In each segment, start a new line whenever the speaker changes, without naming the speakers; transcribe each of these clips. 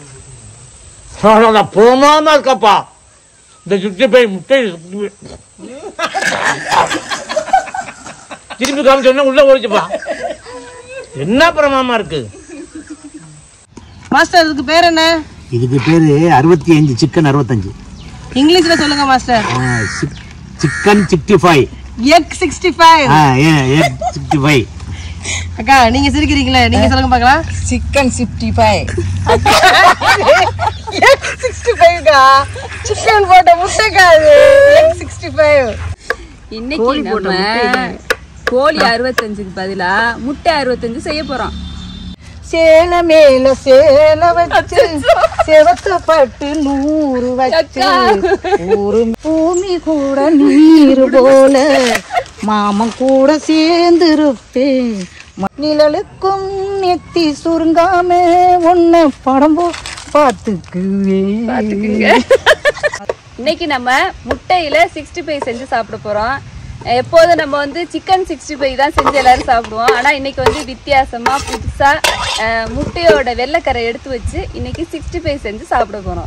பிரமாதமா இருக்கப்பா இந்த சுற்றி போய் முட்டை திருப்பி காமிச்சோன்னா உள்ள ஓடிச்சுப்பா என்ன பிரமாதமா இருக்கு
மாஸ்டர் இதுக்கு பேர் என்ன
இதுக்கு பேரு அறுபத்தி அஞ்சு சிக்கன் அறுபத்தஞ்சு
இங்கிலீஷ்ல சொல்லுங்க master
chicken sixty five
egg sixty five
sixty five
அக்கா நீங்க சிரிக்கிறீங்களே நீங்க சொல்லுங்க பார்க்கலாம்
chicken sixty five
egg sixty ஃபைவ்க்கா சிக்கன் போட்ட முட்டைக்கா அது எக் சிக்ஸ்டி ஃபைவ்
இன்னைக்கு நம்ம கோழி அறுபத்தஞ்சுக்கு பதிலா முட்டை அறுபத்தஞ்சு செய்ய போறோம்
சேல மேல சேல வச்சு செவத்த பட்டு நூறு வச்சு ஒரு பூமி கூட நீர் போல மாமன் கூட சேர்ந்திருப்பேன் நிழலுக்கும் நெத்தி சுருங்காம உன்னை படம் போ பார்த்துக்குவேன்
இன்னைக்கு நம்ம முட்டையில சிக்ஸ்டி ஃபைவ் செஞ்சு சாப்பிட போறோம் எப்போதும் நம்ம வந்து சிக்கன் சிக்ஸ்டி ஃபைவ் தான் செஞ்சு எல்லாரும் சாப்பிடுவோம் ஆனா இன்னைக்கு வந்து வித்தியாசமா புதுசா அஹ், முட்டையோட வெள்ளைக்கரை எடுத்து வச்சு இன்னைக்கு சிக்ஸ்டி ஃபைவ் செஞ்சு சாப்பிட போறோம்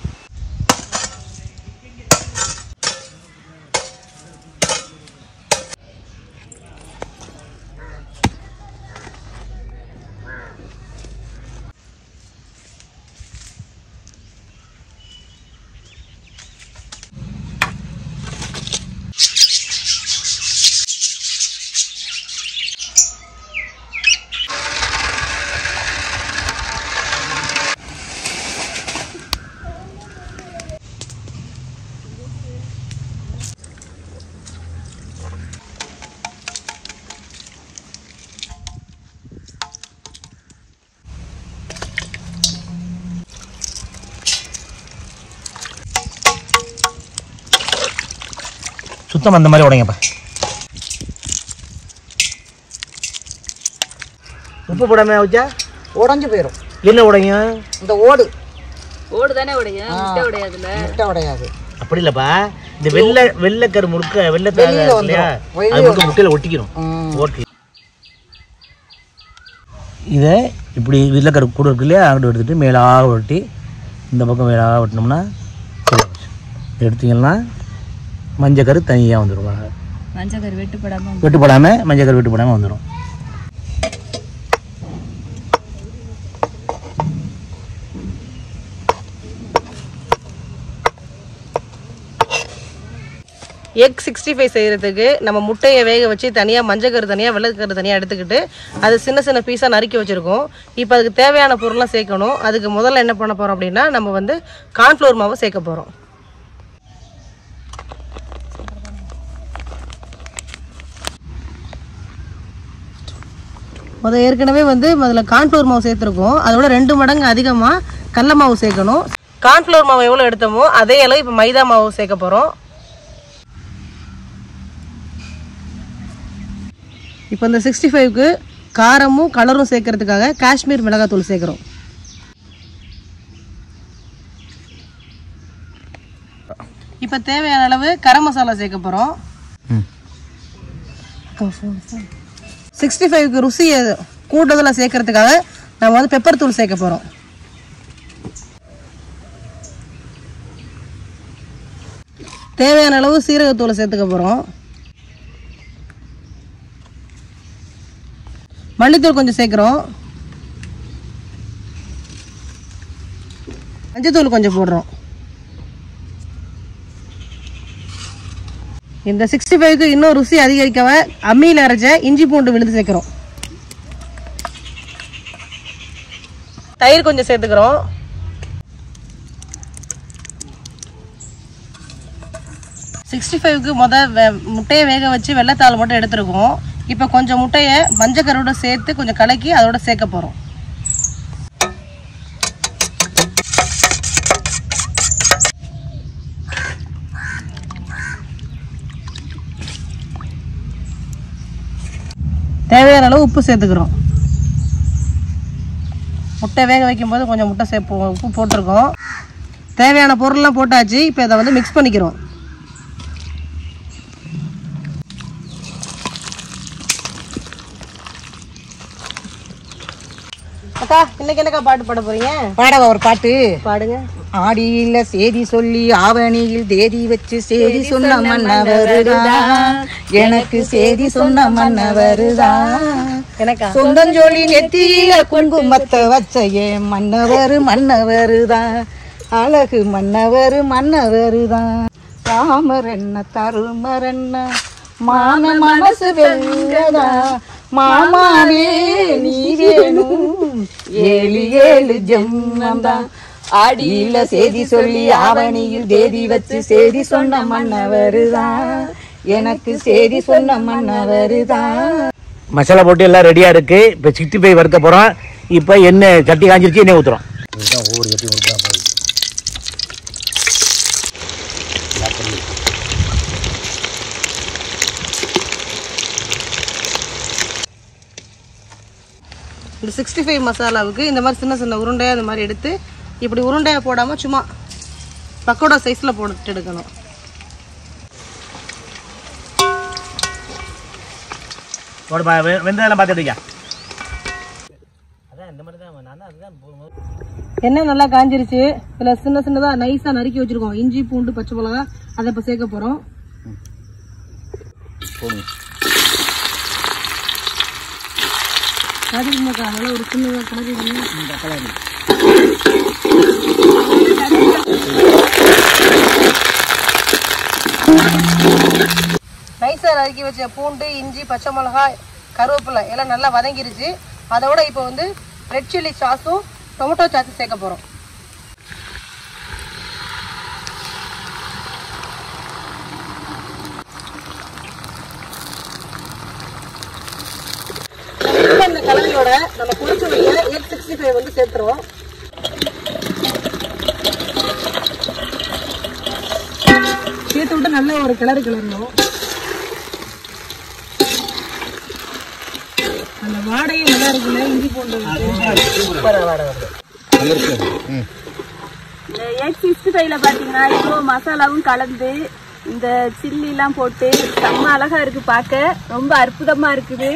சுத்தம் அந்த மாதிரி உடைங்கப்பா உப்பு போடாம வச்சா
உடஞ்சு போயிடும்
என்ன உடைங்க
இந்த ஓடு
ஓடு தானே உடையும் முட்டை உடையாதுல
முட்டை உடையாது
அப்படி இல்லப்பா இந்த வெள்ளை வெள்ளைக்கரு முறுக்க வெள்ளை தாங்க
வெளியில
இருக்கு இல்லையா
வந்துரும்.
அது மட்டும் முட்டையில ஒட்டிக்கணும் ஓட்டி இதை இப்படி வெள்ளைக்கரு கூட இருக்கு இல்லையா அங்கிட்டு எடுத்துட்டு மேலாக ஒட்டி இந்த பக்கம் மேலாக ஒட்டினோம்னா சரியா போச்சு. எடுத்தீங்கன்னா மஞ்சள் கரு தனியாக வந்துடும்
மஞ்சக்கரு வெட்டுப்படாம
வெட்டுப்படாமல் மஞ்சள் கரு வெட்டுப்படாமல் வந்துடும்
எக் சிக்ஸ்டி ஃபைவ் செய்கிறதுக்கு நம்ம முட்டையை வேக வச்சு தனியாக மஞ்சக்கரு தனியாக வெள்ளைக்கரு தனியாக எடுத்துக்கிட்டு அது சின்ன சின்ன பீஸாக நறுக்கி வச்சுருக்கோம் இப்போ அதுக்கு தேவையான பொருள்லாம் சேர்க்கணும் அதுக்கு முதல்ல என்ன பண்ண போகிறோம் அப்படின்னா நம்ம வந்து கார்ன்ஃப்ளவர் மாவை சேர்க்க போகிறோம் முதல் ஏற்கனவே வந்து முதல்ல கார்ன்ஃப்ளவர் மாவு சேர்த்துருக்கோம் அதோட ரெண்டு மடங்கு அதிகமாக கடல மாவு சேர்க்கணும் கார்ன்ஃப்ளவர் மாவு எவ்வளோ எடுத்தோமோ அதே அளவு இப்போ மைதா மாவு சேர்க்க போகிறோம் இப்போ இந்த சிக்ஸ்டி ஃபைவ்க்கு காரமும் கலரும் சேர்க்கறதுக்காக காஷ்மீர் மிளகாத்தூள் சேர்க்குறோம் இப்போ தேவையான அளவு கரம் மசாலா சேர்க்க போகிறோம் சிக்ஸ்டி ஃபைவ்க்கு ருசியை கூடுதலாக சேர்க்கறதுக்காக நம்ம வந்து பெப்பர் தூள் சேர்க்க போகிறோம் தேவையான அளவு சீரகத்தூளை சேர்த்துக்க போகிறோம் மல்லித்தூள் கொஞ்சம் சேர்க்குறோம் மஞ்சத்தூள் கொஞ்சம் போடுறோம் இந்த சிக்ஸ்டி ஃபைவ்க்கு இன்னும் ருசி அதிகரிக்கவ அம்மியில் அரைச்ச இஞ்சி பூண்டு விழுந்து சேர்க்குறோம் தயிர் கொஞ்சம் சேர்த்துக்கிறோம் சிக்ஸ்டி ஃபைவ்க்கு முத வே- முட்டையை வேக வச்சு வெள்ளைத்தாள் மட்டும் எடுத்துருக்கோம் இப்போ கொஞ்சம் முட்டையை மஞ்சக்கரோட சேர்த்து கொஞ்சம் கலக்கி அதோட சேர்க்க போகிறோம் தேவையான அளவு உப்பு சேர்த்துக்கிறோம் முட்டை வேக வைக்கும்போது கொஞ்சம் முட்டை சே போ- உப்பு போட்டிருக்கோம் தேவையான பொருள்லாம் போட்டாச்சு இப்போ இதை வந்து மிக்ஸ் பண்ணிக்கிறோம் அக்கா இந்த இன்னைக்கு என்னக்கா பாட்டு பாட போறீங்க
பாடவா ஒரு பாட்டு
பாடுங்க
ஆடியில செய்தி சொல்லி ஆவணியில் தேதி வச்சு செய்தி சொன்ன மன்னவருதான் எனக்கு செய்தி சொன்ன மன்னவருதான்
எனக்கா
சொந்தஞ்சொலி நெத்தியில குங்குமத்தை வச்ச ஏன் மன்னவர் மன்னவருதான் அழகு மன்னவர் மன்னவருதான் ராமர் என்ன தருமர் என்ன மான மனசு வெள்ளதா மாமாவே நீ வேணும் ஏழு ஏழு ஜென்மந்தான் ஆடியில செய்தி சொல்லி ஆவணியில் தேதி வச்சு செய்தி சொன்ன மன்னவருதான் எனக்கு செய்தி சொன்ன மன்னவருதான்
மசாலா போட்டு எல்லாம் ரெடியாக இருக்குது இப்போ சிக்ஸ்டி ஃபைவ் வறுக்க போகிறோம் இப்போ எண்ணெய் சட்டி காஞ்சிருச்சு எண்ணெய் ஊற்றுறோம் இதுதான் ஒவ்வொரு சட்டி ஊற்றுறோம் போய்
இந்த சிக்ஸ்டி ஃபைவ் மசாலாவுக்கு இந்த மாதிரி சின்ன சின்ன உருண்டையாக இந்த மாதிரி எடுத்து இப்படி உருண்டையாக போடாமல் சும்மா பக்கோடா சைஸில் போட்டு எடுக்கணும்
போடுமா வெ- வெந்ததெல்லாம் பார்த்துட்டியா அதான் இந்த மாதிரி தான் நான் அதுதான்
எண்ணெய் நல்லா காஞ்சிருச்சு இதில் சின்ன சின்னதாக நைஸாக நறுக்கி வச்சிருக்கோம் இஞ்சி பூண்டு பச்சை மிளகா அதை இப்போ சேர்க்க போகிறோம்
போடுங்க
காஞ்சிருக்கா அதனால ஒரு சின்ன கலரி நைஸாக நறுக்கி வச்ச பூண்டு இஞ்சி பச்சை மிளகாய் கருவேப்பிலை எல்லாம் நல்லா வதங்கிருச்சு அதோட இப்போ வந்து ரெட் சில்லி சாஸும் டொமேட்டோ சாஸும் சேர்க்க போகிறோம் இந்த கலவையோட நம்ம குளிச்சு வைக்க எயிட் சிக்ஸ்டி ஃபைவ் வந்து சேர்த்துருவோம் சேர்த்து விட்டு நல்ல ஒரு கிளறு கிளறணும் அந்த வாடையும் நல்லா இருக்குல்ல இஞ்சி பூண்டு
இந்த எக் சிக்ஸ்டி ஃபைவ்ல பார்த்தீங்கன்னா இவ்வளோ மசாலாவும் கலந்து இந்த சில்லிலாம் போட்டு செம்ம அழகா இருக்கு பார்க்க ரொம்ப அற்புதமா இருக்குது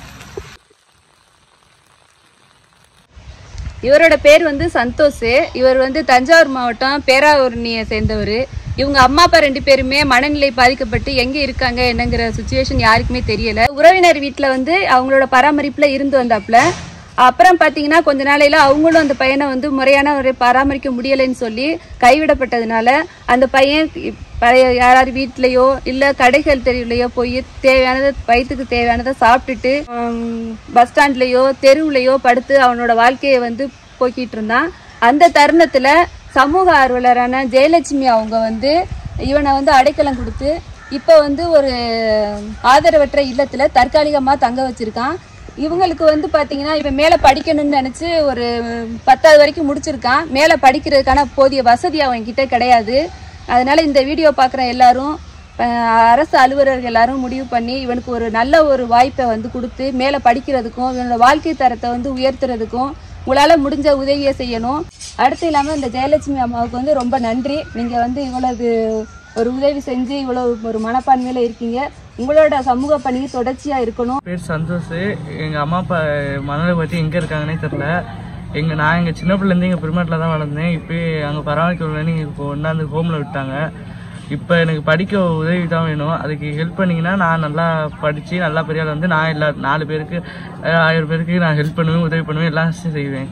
இவரோட பேர் வந்து சந்தோஷ் இவர் வந்து தஞ்சாவூர் மாவட்டம் பேராவூர்ணியை சேர்ந்தவர் இவங்க அம்மா அப்பா ரெண்டு பேருமே மனநிலை பாதிக்கப்பட்டு எங்க இருக்காங்க என்னங்கிற சுச்சுவேஷன் யாருக்குமே தெரியல உறவினர் வீட்டுல வந்து அவங்களோட பராமரிப்புல இருந்து வந்தாப்புல அப்புறம் பாத்தீங்கன்னா கொஞ்ச நாளையில அவங்களும் அந்த பையனை வந்து முறையான ஒரு பராமரிக்க முடியலைன்னு சொல்லி கைவிடப்பட்டதுனால அந்த பையன் இ- பழைய யாரார் வீட்லயோ இல்ல கடைகள் தெருவுலையோ போய் தேவையானதை வயிற்றுக்கு தேவையானதை சாப்பிட்டுட்டு பஸ் ஸ்டாண்ட்லயோ தெருவுலையோ படுத்து அவனோட வாழ்க்கையை வந்து போக்கிட்டு இருந்தான் அந்த தருணத்துல சமூக ஆர்வலரான ஜெயலட்சுமி அவங்க வந்து இவனை வந்து அடைக்கலம் கொடுத்து இப்போ வந்து ஒரு ஆதரவற்ற இல்லத்துல தற்காலிகமா தங்க வச்சிருக்கான் இவங்களுக்கு வந்து பாத்தீங்கன்னா இவன் மேல படிக்கணும்னு நினைச்சு ஒரு பத்தாவது வரைக்கும் முடிச்சிருக்கான் மேல படிக்கிறதுக்கான போதிய வசதி அவன் கிட்ட கிடையாது அதனால இந்த வீடியோ பார்க்குற எல்லாரும் அஹ், அரசு அலுவலர்கள் எல்லாரும் முடிவு பண்ணி இவனுக்கு ஒரு நல்ல ஒரு வாய்ப்பை வந்து கொடுத்து மேலே படிக்கிறதுக்கும் இவனோட வாழ்க்கை தரத்தை வந்து உயர்த்துறதுக்கும் உங்களால் முடிஞ்ச உதவியை செய்யணும் அடுத்து இல்லாமல் இந்த ஜெயலட்சுமி அம்மாவுக்கு வந்து ரொம்ப நன்றி நீங்கள் வந்து இவ்வளவு ஒரு உதவி செஞ்சு இவ்வளவு ஒரு மனப்பான்மையில் இருக்கீங்க உங்களோட சமூக பணி தொடர்ச்சியாக இருக்கணும்
பேர் சந்தோஷ் எங்க அம்மா அப்பா மனதை பத்தி எங்க இருக்காங்கன்னே தெரியல எங்க நான் எங்க சின்ன பிள்ளைலேருந்து எங்க பெருமாட்டில் தான் வளர்ந்தேன் இப்போ அங்க பராமரிக்கணும்னு இப்போ ஒன்றாந்து ஹோம்ல விட்டாங்க இப்போ எனக்கு படிக்க உதவி தான் வேணும் அதுக்கு ஹெல்ப் பண்ணீங்கன்னா நான் நல்லா படிச்சு நல்லா பெரிய ஆள் வந்து நான் எல்லா நாலு பேருக்கு அஹ், ஆயிரம் பேருக்கு நான் ஹெல்ப் பண்ணுவேன் உதவி பண்ணுவேன் எல்லாம் செய்வேன்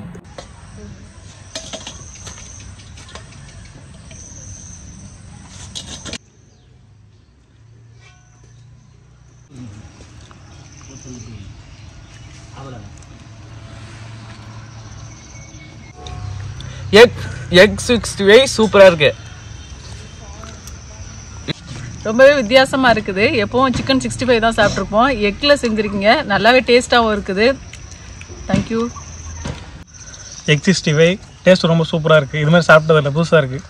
எக் எக் சிக்ஸ்டி ஃபைவ் சூப்பராக இருக்கு
ரொம்பவே வித்தியாசமா இருக்குது எப்பவும் சிக்கன் சிக்ஸ்டி ஃபைவ் தான் சாப்பிட்ருப்போம் எக்கில் செஞ்சுருக்கீங்க நல்லாவே டேஸ்ட்டாகவும் இருக்குது thank you
egg sixty five taste ரொம்ப சூப்பராக இருக்குது இது மாதிரி சாப்பிட்டதில்ல புதுசாக இருக்குது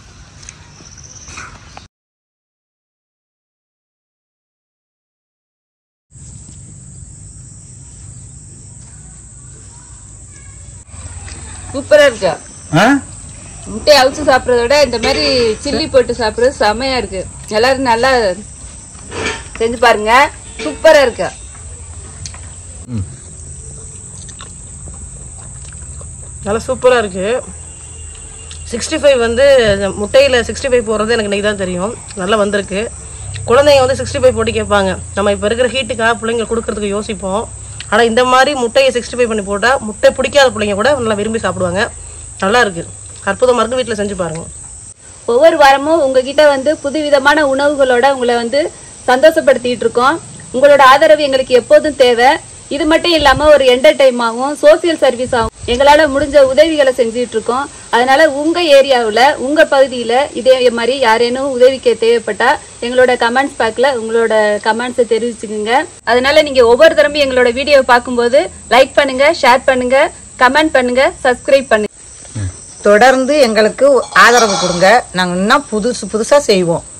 சூப்பராக இருக்கு
ஆ
முட்டையை அவிச்சு சாப்பிட்றத விட இந்த மாதிரி சில்லி போட்டு சாப்பிட்றது செமையா இருக்கு எல்லாரும் நல்லா செஞ்சு பாருங்க சூப்பரா இருக்கு
நல்லா சூப்பராக இருக்குது சிக்ஸ்டி ஃபைவ் வந்து இந்த முட்டையில் சிக்ஸ்டி ஃபைவ் போடுறது எனக்கு இன்னைக்கு தான் தெரியும் நல்லா வந்திருக்கு குழந்தைங்க வந்து சிக்ஸ்டி ஃபைவ் போட்டு கேட்பாங்க நம்ம இப்போ இருக்கிற ஹீட்டுக்காக பிள்ளைங்க கொடுக்கறதுக்கு யோசிப்போம் ஆனால் இந்த மாதிரி முட்டையை சிக்ஸ்டி ஃபைவ் பண்ணி போட்டால் முட்டை பிடிக்காத பிள்ளைங்க கூட நல்லா விரும்பி சாப்பிடுவாங்க நல்லா இருக்குது அற்புதமாக இருக்குது வீட்டில் செஞ்சு பாருங்கள்
ஒவ்வொரு வாரமும் உங்ககிட்ட வந்து புதுவிதமான உணவுகளோட உங்களை வந்து சந்தோஷப்படுத்திட்டு இருக்கோம் உங்களோட ஆதரவு எங்களுக்கு எப்போதும் தேவை இது மட்டும் இல்லாம ஒரு என்டர்டைமாவும் சோசியல் சர்வீஸ் ஆகும் எங்களால முடிஞ்ச உதவிகளை செஞ்சுட்டு இருக்கோம் அதனால உங்க ஏரியாவுல உங்க பகுதியில இதே மாதிரி யாரேனும் உதவிக்கு தேவைப்பட்டா எங்களோட கமெண்ட்ஸ் பேக்ல உங்களோட கமெண்ட்ஸை தெரிவிச்சுக்குங்க அதனால நீங்க ஒவ்வொரு தடவையும் எங்களோட வீடியோ பார்க்கும்போது லைக் பண்ணுங்க ஷேர் பண்ணுங்க கமெண்ட் பண்ணுங்க சப்ஸ்கிரைப் பண்ணுங்க
தொடர்ந்து எங்களுக்கு ஆதரவு கொடுங்க நாங்கள் இன்னும் புதுசு புதுசாக செய்வோம்